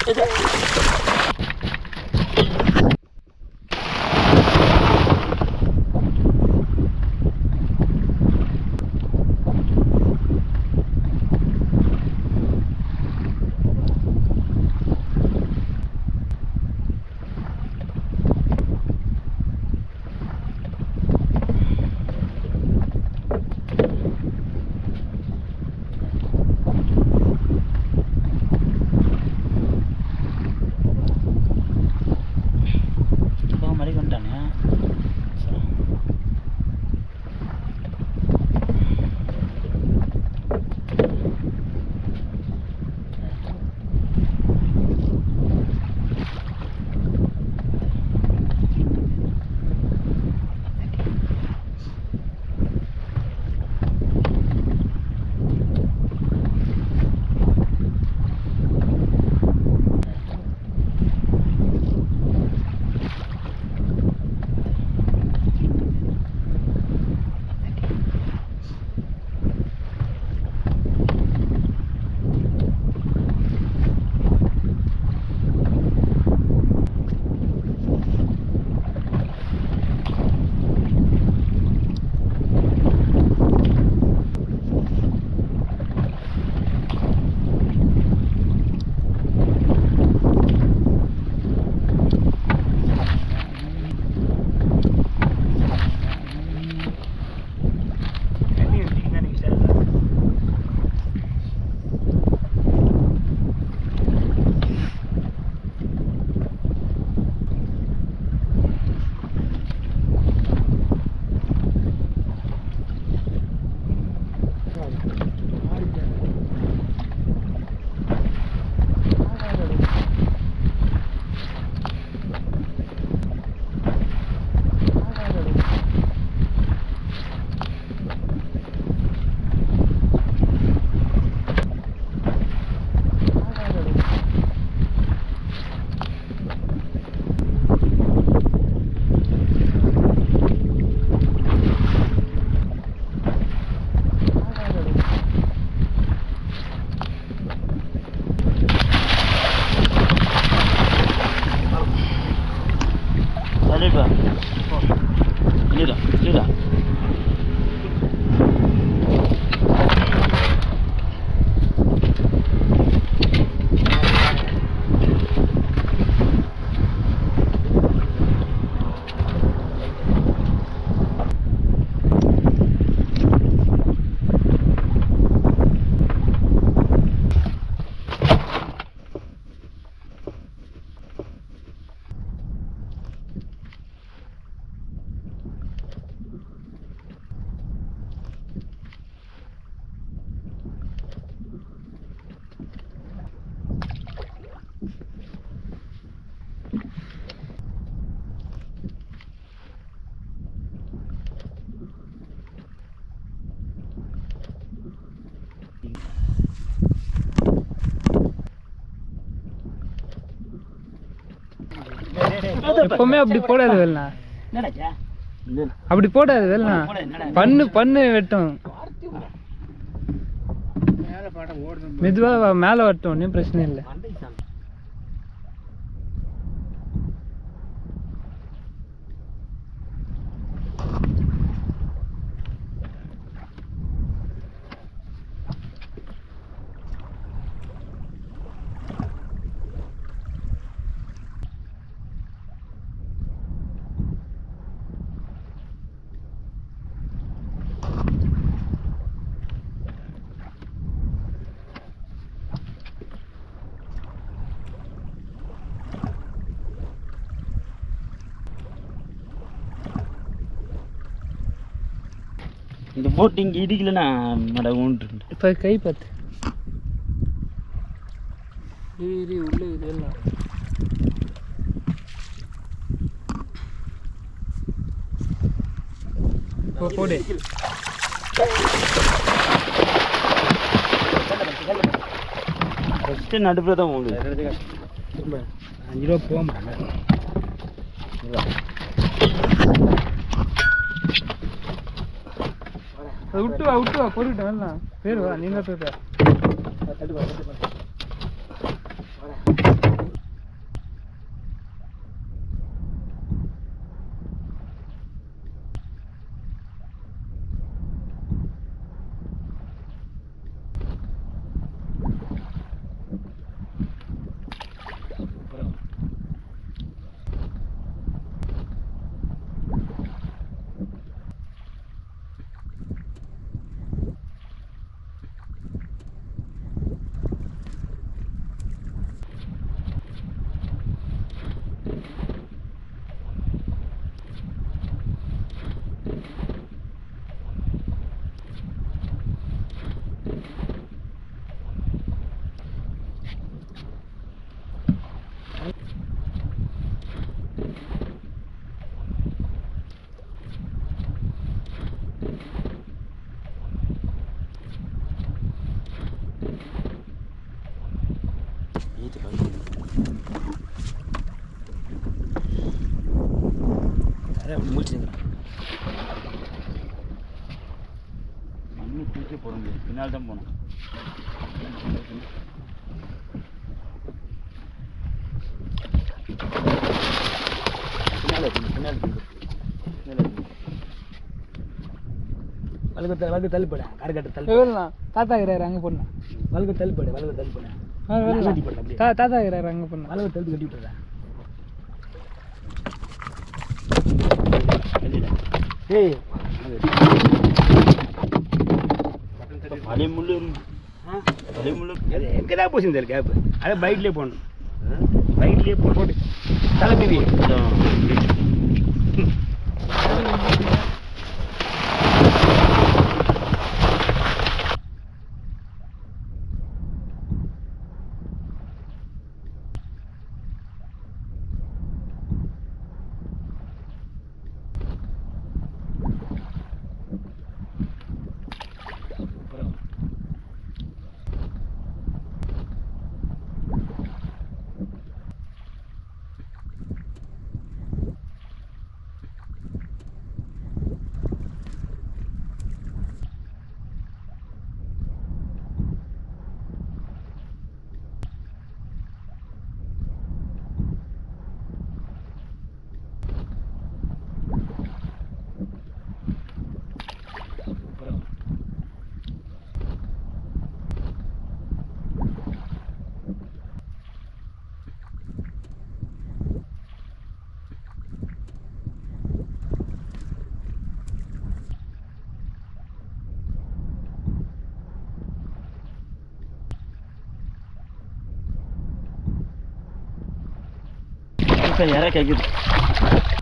இப்போ மறைக்க வந்துட்டானே சரி. சரிப்பா இல்லைடா இல்லைடா எப்பவுமே அப்படி போடாது வெள்ளா என்னடாச்சா அப்படி போடாது வெள்ளா பண்ணு பண்ணு வெட்டும் மெதுவா வா, மேல வரட்டும் ஒன்றும் பிரச்சனை இல்லை இந்த போட்டு இங்கே இடிக்கலன்னா மட ஊன்று இப்போ கை பார்த்து இரு, இரு, உள்ள இது எல்லாம் போ, போடு ஃபஸ்ட்டு நடுப்புல தான் போகுது அஞ்சு ரூபா போக மாட்டேன் விட்டு வா விட்டு வா போட்டுக்கிட்டேன் வரலாம் பேர் வா நீ தான் பேர் ஈத்து பாரு. தரை அப்படி முடிச்சுக்கிறான் இன்னும் தூக்கி போட முடியாது பின்னால் தான் போகணும் பின்னால் இருக்கு, பின்னால் இருக்கு. பின்னால் இருக்கு. வழுக்கு த- வழுக்கு தள்ளிப்பட கரக்கட்டு தள்ளி வெள்ளம் தாத்தா இருக்கிறாரு அங்கே பொண்ணு வழுக்கு தள்ளிப்பட வழுக்கு தள்ளிப்பட ஆ, வெள்ளம். கட்டி போடு அப்படியே. தா தாத்தா இருக்கிறாரு அங்கே பொண்ணு வழுக்கு தள்ளி கட்டி விட்டுறேன் வெளியில. ஏய் பழைய முள்ளு இருக்கு. பழைய முள்ளு அது எங்கே தான் போச்சு இந்த கேப்பு அதை பைக்லேயே போகணும் பைக்லேயே போ போட்டு தலைப்பிவி யாரா கேட்குது